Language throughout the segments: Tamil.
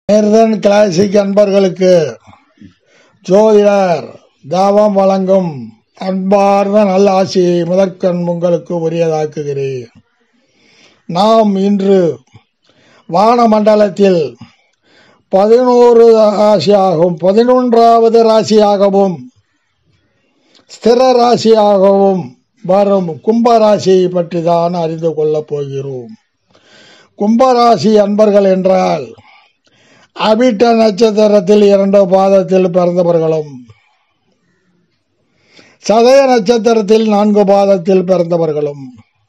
நேர்தன் கிளாசிக் அன்பர்களுக்கு ஜோதிடர் தாவம் வழங்கும் அன்பார்ந்த நல்லாசியை முதற்கண் உங்களுக்கு உரியதாக்குகிறேன் நாம் இன்று வானமண்டலத்தில் பதினோரு ராசியாகவும் பதினொன்றாவது ராசியாகவும் ஸ்திர ராசியாகவும் வரும் கும்பராசியை பற்றி தான் அறிந்து கொள்ளப் போகிறோம் கும்பராசி அன்பர்கள் என்றால் அபிட்ட நட்சத்திரத்தில் இரண்டு பாதத்தில் பிறந்தவர்களும் சதய நட்சத்திரத்தில் நான்கு பாதத்தில் பிறந்தவர்களும்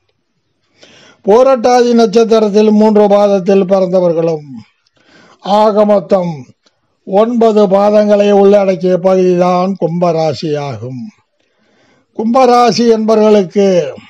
போரட்டாதி நட்சத்திரத்தில் மூன்று பாதத்தில் பிறந்தவர்களும் ஆக மொத்தம் ஒன்பது பாதங்களை உள்ளடக்கிய பகுதிதான் கும்பராசி ஆகும் கும்பராசி என்பவர்களுக்கு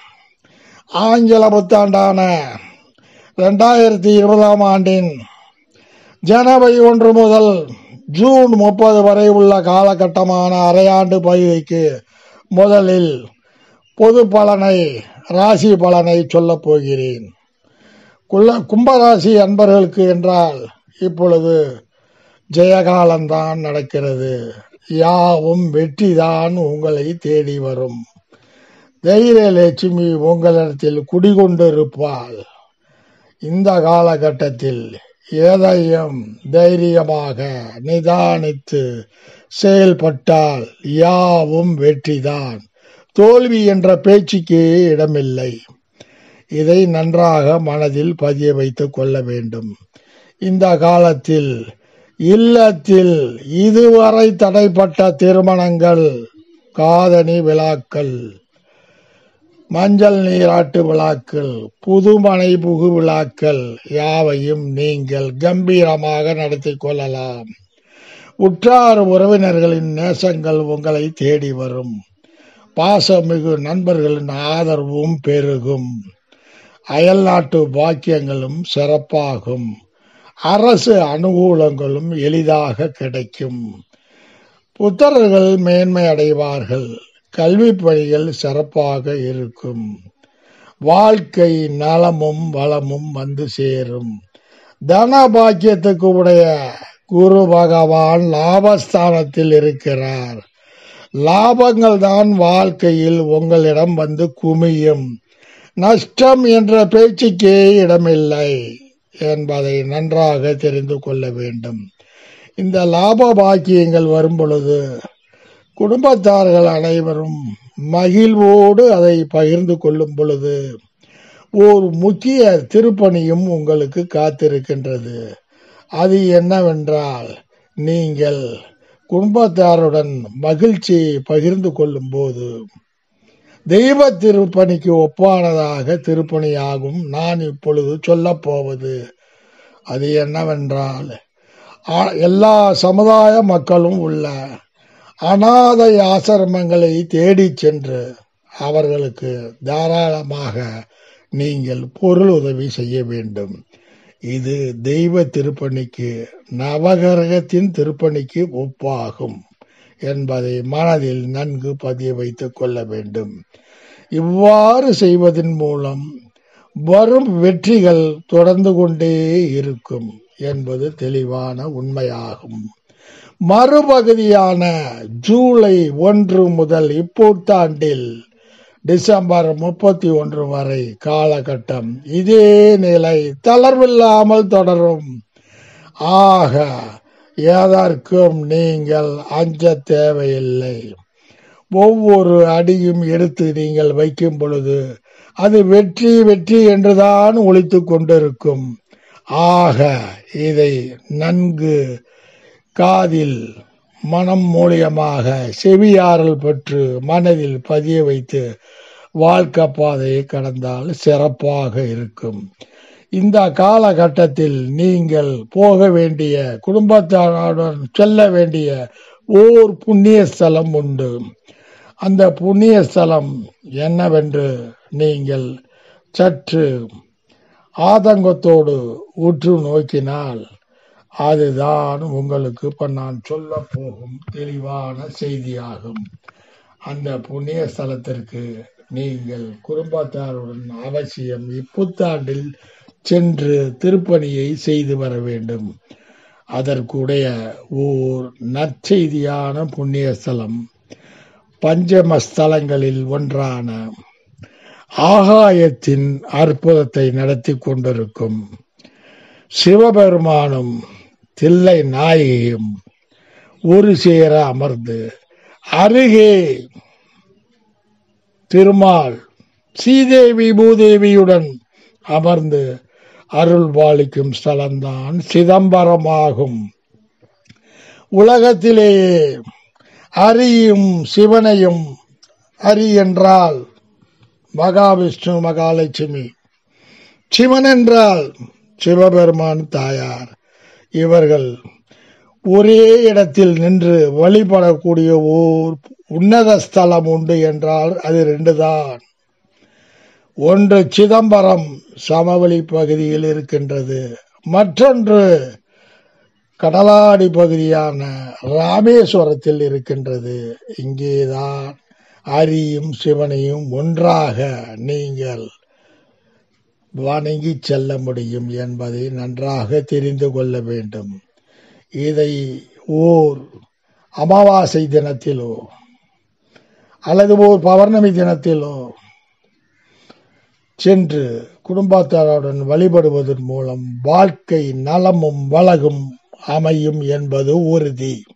ஆங்கில புத்தாண்டான ரெண்டாயிரத்தி இருபதாம் ஆண்டின் ஜனவரி ஒன்று முதல் ஜூன் முப்பது வரை உள்ள காலகட்டமான அரையாண்டு பகுதிக்கு முதலில் பொது பலனை ராசி பலனை சொல்லப் போகிறேன் குள்ள கும்பராசி அன்பர்களுக்கு என்றால் இப்பொழுது ஜெயகாலம்தான் நடக்கிறது யாவும் வெற்றிதான் உங்களை தேடி வரும் தைரிய லட்சுமி உங்களிடத்தில் குடிகொண்டிருப்பாள் இந்த காலகட்டத்தில் எதையும் தைரியமாக நிதானித்து செயல்பட்டால் யாவும் வெற்றிதான் தோல்வி என்ற பேச்சுக்கே இடமில்லை இதை நன்றாக மனதில் பதிய வைத்துக் கொள்ள வேண்டும் இந்த காலத்தில் இல்லத்தில் இதுவரை தடைப்பட்ட திருமணங்கள் காதணி விழாக்கள் மஞ்சள் நீராட்டு விழாக்கள் புதுமனை புகு விழாக்கள் யாவையும் நீங்கள் கம்பீரமாக நடத்தி கொள்ளலாம் உற்றார் உறவினர்களின் நேசங்கள் உங்களை தேடி வரும் பாசமிகு நண்பர்களின் ஆதரவும் பெருகும் அயல்நாட்டு பாக்கியங்களும் சிறப்பாகும் அரசு அனுகூலங்களும் எளிதாக கிடைக்கும் புத்தர்கள் மேன்மை அடைவார்கள் கல்வி பணிகள் சிறப்பாக இருக்கும் வாழ்க்கை நலமும் வளமும் வந்து சேரும் தன பாக்கியத்துக்கு உடைய குரு பகவான் லாபஸ்தானத்தில் இருக்கிறார் லாபங்கள் தான் வாழ்க்கையில் உங்களிடம் வந்து குமியும் நஷ்டம் என்ற பேச்சுக்கே இடமில்லை என்பதை நன்றாக தெரிந்து கொள்ள வேண்டும் இந்த லாப பாக்கியங்கள் வரும் பொழுது குடும்பத்தார்கள் அனைவரும் மகிழ்வோடு அதை பகிர்ந்து கொள்ளும் பொழுது ஒரு முக்கிய திருப்பணியும் உங்களுக்கு காத்திருக்கின்றது அது என்னவென்றால் நீங்கள் குடும்பத்தாருடன் மகிழ்ச்சியை பகிர்ந்து கொள்ளும் போது தெய்வ திருப்பணிக்கு ஒப்பானதாக திருப்பணியாகும் நான் இப்பொழுது சொல்லப் போவது அது என்னவென்றால் எல்லா சமுதாய மக்களும் உள்ள அனாதை ஆசிரமங்களை தேடி சென்று அவர்களுக்கு தாராளமாக நீங்கள் பொருள் உதவி செய்ய வேண்டும் இது தெய்வ திருப்பணிக்கு நவகரகத்தின் திருப்பணிக்கு ஒப்பாகும் என்பதை மனதில் நன்கு பதிய வைத்துக் கொள்ள வேண்டும் இவ்வாறு செய்வதன் மூலம் வரும் வெற்றிகள் தொடர்ந்து கொண்டே இருக்கும் என்பது தெளிவான உண்மையாகும் மறுபகுதியான ஜூலை ஒன்று முதல் இப்பூத்தாண்டில் டிசம்பர் முப்பத்தி ஒன்று வரை காலகட்டம் இதே நிலை தளர்வில்லாமல் தொடரும் ஆக எதற்கும் நீங்கள் அஞ்ச தேவையில்லை ஒவ்வொரு அடியும் எடுத்து நீங்கள் வைக்கும் பொழுது அது வெற்றி வெற்றி என்றுதான் ஒழித்து கொண்டிருக்கும் ஆக இதை நன்கு காதில் மனம் மூலியமாக செவியாறல் பெற்று மனதில் பதிய வைத்து வாழ்க்கை பாதையை கடந்தால் சிறப்பாக இருக்கும் இந்த காலகட்டத்தில் நீங்கள் போக வேண்டிய குடும்பத்தாருடன் செல்ல வேண்டிய ஓர் புண்ணிய ஸ்தலம் உண்டு அந்த புண்ணிய ஸ்தலம் என்னவென்று நீங்கள் சற்று ஆதங்கத்தோடு உற்று நோக்கினால் அதுதான் உங்களுக்கு இப்ப நான் சொல்ல போகும் தெளிவான செய்தியாகும் அந்த புண்ணிய ஸ்தலத்திற்கு நீங்கள் குடும்பத்தாருடன் அவசியம் இப்புத்தாண்டில் சென்று திருப்பணியை செய்து வர வேண்டும் அதற்குடைய ஓர் நற்செய்தியான புண்ணிய ஸ்தலம் பஞ்சமஸ்தலங்களில் ஒன்றான ஆகாயத்தின் அற்புதத்தை நடத்தி கொண்டிருக்கும் சிவபெருமானும் தில்லை நாயகியும் ஒரு சேர அமர்ந்து அருகே திருமால் ஸ்ரீதேவி பூதேவியுடன் அமர்ந்து அருள் பாலிக்கும் ஸ்தலம்தான் சிதம்பரமாகும் உலகத்திலேயே அரியும் சிவனையும் அரி என்றால் மகாவிஷ்ணு மகாலட்சுமி சிவன் என்றால் சிவபெருமான் தாயார் இவர்கள் ஒரே இடத்தில் நின்று வழிபடக்கூடிய ஓர் உன்னத ஸ்தலம் உண்டு என்றால் அது ரெண்டு தான் ஒன்று சிதம்பரம் சமவெளி பகுதியில் இருக்கின்றது மற்றொன்று கடலாடி பகுதியான ராமேஸ்வரத்தில் இருக்கின்றது இங்கேதான் அரியும் சிவனையும் ஒன்றாக நீங்கள் வணங்கி செல்ல முடியும் என்பதை நன்றாக தெரிந்து கொள்ள வேண்டும் இதை ஓர் அமாவாசை தினத்திலோ அல்லது ஓர் பௌர்ணமி தினத்திலோ சென்று குடும்பத்தாருடன் வழிபடுவதன் மூலம் வாழ்க்கை நலமும் வளகும் அமையும் என்பது உறுதி